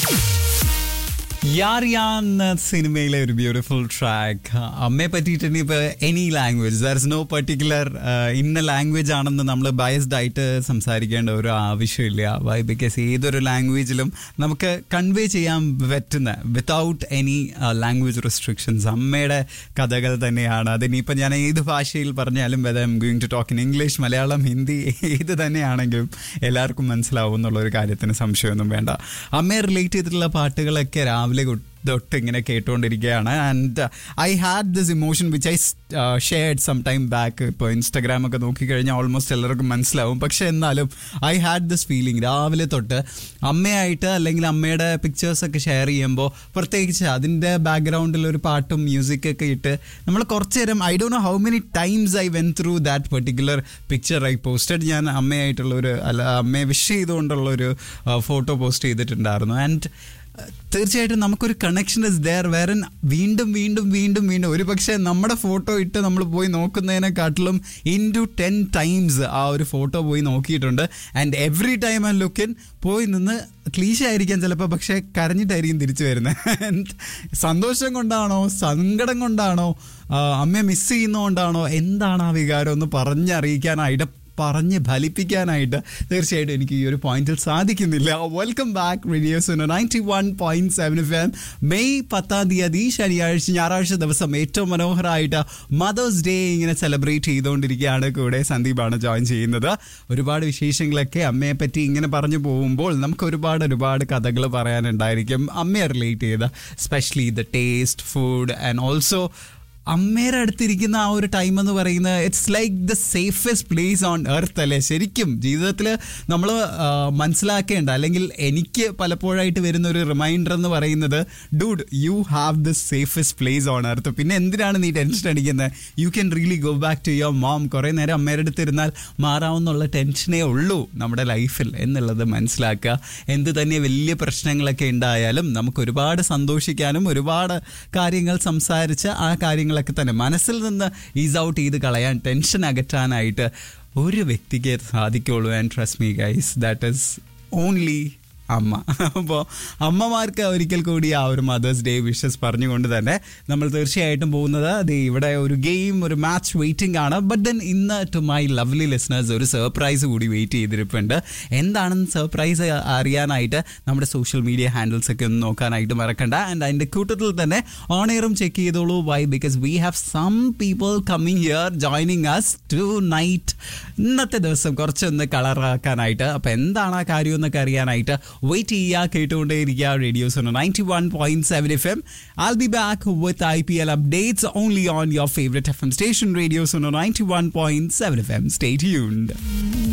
യാർ യാൻ എന്ന സിനിമയിലെ ഒരു ബ്യൂട്ടിഫുൾ ട്രാക്ക് അമ്മയെ പറ്റിയിട്ട് ഇനിയിപ്പോൾ any language there is no particular ഇന്ന ലാംഗ്വേജ് ആണെന്ന് നമ്മൾ ബയസ്ഡ് ആയിട്ട് സംസാരിക്കേണ്ട ഒരു ആവശ്യമില്ല വൈ ബിക്കോസ് ഏതൊരു ലാംഗ്വേജിലും നമുക്ക് കൺവേ ചെയ്യാൻ പറ്റുന്ന വിത്തൗട്ട് എനി ലാംഗ്വേജ് റെസ്ട്രിക്ഷൻസ് അമ്മയുടെ കഥകൾ തന്നെയാണ് അതിനിപ്പോൾ ഞാൻ ഏത് ഭാഷയിൽ പറഞ്ഞാലും whether I'm going to talk in English Malayalam Hindi ഏത് തന്നെയാണെങ്കിലും എല്ലാവർക്കും മനസ്സിലാവും എന്നുള്ള ഒരു കാര്യത്തിന് സംശയമൊന്നും വേണ്ട അമ്മയെ റിലേറ്റ് ചെയ്തിട്ടുള്ള പാട്ടുകളൊക്കെ രാവിലെ കൊ- തൊട്ട് ഇങ്ങനെ കേട്ടുകൊണ്ടിരിക്കുകയാണ് and I had this emotion which I shared some time back ഇപ്പോൾ ഇൻസ്റ്റാഗ്രാം ഒക്കെ നോക്കിക്കഴിഞ്ഞാൽ ഓൾമോസ്റ്റ് എല്ലാവർക്കും മനസ്സിലാവും പക്ഷെ എന്നാലും ഐ ഹാഡ് ദിസ് ഫീലിംഗ് രാവിലെ തൊട്ട് അമ്മയായിട്ട് അല്ലെങ്കിൽ അമ്മയുടെ പിക്ചേഴ്സ് ഒക്കെ ഷെയർ ചെയ്യുമ്പോൾ പ്രത്യേകിച്ച് അതിൻ്റെ ബാക്ക്ഗ്രൗണ്ടിൽ ഒരു പാട്ടും മ്യൂസിക്കൊക്കെ ഇട്ട് നമ്മൾ കുറച്ച് നേരം I do know how many times I went through that particular picture I posted ഞാൻ അമ്മയായിട്ടുള്ള ഒരു അല്ല അമ്മയെ വിഷ് ചെയ്തുകൊണ്ടുള്ള ഒരു ഫോട്ടോ പോസ്റ്റ് ചെയ്തിട്ടുണ്ടായിരുന്നു ആൻഡ് തീർച്ചയായിട്ടും നമുക്കൊരു കണക്ഷൻ ഇസ് ദയർ വേറെ വീണ്ടും വീണ്ടും വീണ്ടും വീണ്ടും ഒരു പക്ഷേ നമ്മുടെ ഫോട്ടോ ഇട്ട് നമ്മൾ പോയി നോക്കുന്നതിനെക്കാട്ടിലും ഇൻ ടു ടെൻ ടൈംസ് ആ ഒരു ഫോട്ടോ പോയി നോക്കിയിട്ടുണ്ട് and every time I looking പോയി നിന്ന് ക്ലീശ ആയിരിക്കാം ചിലപ്പോൾ പക്ഷേ കരഞ്ഞിട്ടായിരിക്കും തിരിച്ചു വരുന്നത് And സന്തോഷം കൊണ്ടാണോ സങ്കടം കൊണ്ടാണോ ആ, അമ്മയെ മിസ് ചെയ്യുന്നതുകൊണ്ടാണോ എന്താണ് ആ വികാരം ഒന്ന് പറഞ്ഞറിയിക്കാനായിട്ട് പറഞ്ഞ് ഫലിപ്പിക്കാനായിട്ട് തീർച്ചയായിട്ടും എനിക്ക് ഈ ഒരു പോയിന്റിൽ സാധിക്കുന്നില്ല welcome back radio's ninety one point seven F M May പത്താം തീയതി ശനിയാഴ്ച ഞായറാഴ്ച ദിവസം ഏറ്റവും മനോഹരമായിട്ട് മദേഴ്സ് ഡേ ഇങ്ങനെ സെലിബ്രേറ്റ് ചെയ്തുകൊണ്ടിരിക്കുകയാണ് കൂടെ സന്ദീപാണ് ജോയിൻ ചെയ്യുന്നത് ഒരുപാട് വിശേഷങ്ങളൊക്കെ അമ്മയെ പറ്റി ഇങ്ങനെ പറഞ്ഞു പോകുമ്പോൾ നമുക്ക് ഒരുപാട് ഒരുപാട് കഥകൾ പറയാനുണ്ടായിരിക്കും അമ്മയെ റിലേറ്റ് ചെയ്ത specially the taste food and also അമ്മയുടെ അടുത്തിരിക്കുന്ന ആ ഒരു ടൈം എന്ന് പറയുന്നത് it's like the safest place on earth അല്ലേ ശരിക്കും ജീവിതത്തിൽ നമ്മൾ മനസ്സിലാക്കേണ്ട അല്ലെങ്കിൽ എനിക്ക് പലപ്പോഴായിട്ട് വരുന്ന ഒരു റിമൈൻഡർ എന്ന് പറയുന്നത് dude you have the safest place on earth പിന്നെ എന്തിനാണ് നീ ടെൻഷൻ അടിക്കുന്നത് you can really go back to your mom കുറേ നേരം അമ്മയുടെ അടുത്ത് ഇരുന്നാൽ മാറാവുന്നുള്ള ടെൻഷനേ ഉള്ളൂ നമ്മുടെ ലൈഫിൽ എന്നുള്ളത് മനസ്സിലാക്കുക എന്ത് തന്നെ വലിയ പ്രശ്നങ്ങളൊക്കെ ഉണ്ടായാലും നമുക്ക് ഒരുപാട് സന്തോഷിക്കാനും ഒരുപാട് കാര്യങ്ങൾ സംസാരിച്ച് ആ കാര്യങ്ങളൊക്കെ തന്നെ മനസ്സിൽ നിന്ന് ഈസ് ഔട്ട് ചെയ്ത് കളയാൻ ടെൻഷൻ അകറ്റാനായിട്ട് ഒരു വ്യക്തിക്ക് സാധിക്കുള്ളൂ and trust me guys that is only അമ്മ അപ്പോൾ അമ്മമാർക്ക് ഒരിക്കൽ കൂടി ആ ഒരു മദേഴ്സ് ഡേ വിഷസ് പറഞ്ഞുകൊണ്ട് തന്നെ നമ്മൾ തീർച്ചയായിട്ടും പോകുന്നത് ദേ ഇവിടെ ഒരു ഗെയിം ഒരു മാച്ച് വെയിറ്റിംഗ് ആണ് ബട്ട് ദെൻ ഇന്ന് ടു മൈ ലവ്ലി ലിസണേഴ്സ് ഒരു സർപ്രൈസ് കൂടി വെയിറ്റ് ചെയ്തിരിപ്പുണ്ട് എന്താണെന്ന് സർപ്രൈസ് അറിയാനായിട്ട് നമ്മുടെ സോഷ്യൽ മീഡിയ ഹാൻഡിൽസ് ഒക്കെ ഒന്ന് നോക്കാനായിട്ട് മറക്കണ്ട ആൻഡ് അതിൻ്റെ കൂട്ടത്തിൽ തന്നെ ഓൺ എയറും ചെക്ക് ചെയ്തോളൂ why because we have some people coming here joining us tonight ഇന്നത്തെ ദിവസം കുറച്ചൊന്ന് കളറാക്കാനായിട്ട് അപ്പോൾ എന്താണ് ആ കാര്യം എന്നൊക്കെ അറിയാനായിട്ട് വെയിറ്റ് ചെയ്യുക കേട്ടുകൊണ്ടേയിരിക്കുക radio's ninety one point seven F M I'll be back with I P L updates only on your favourite F M station radio's ninety one point seven F M stay tuned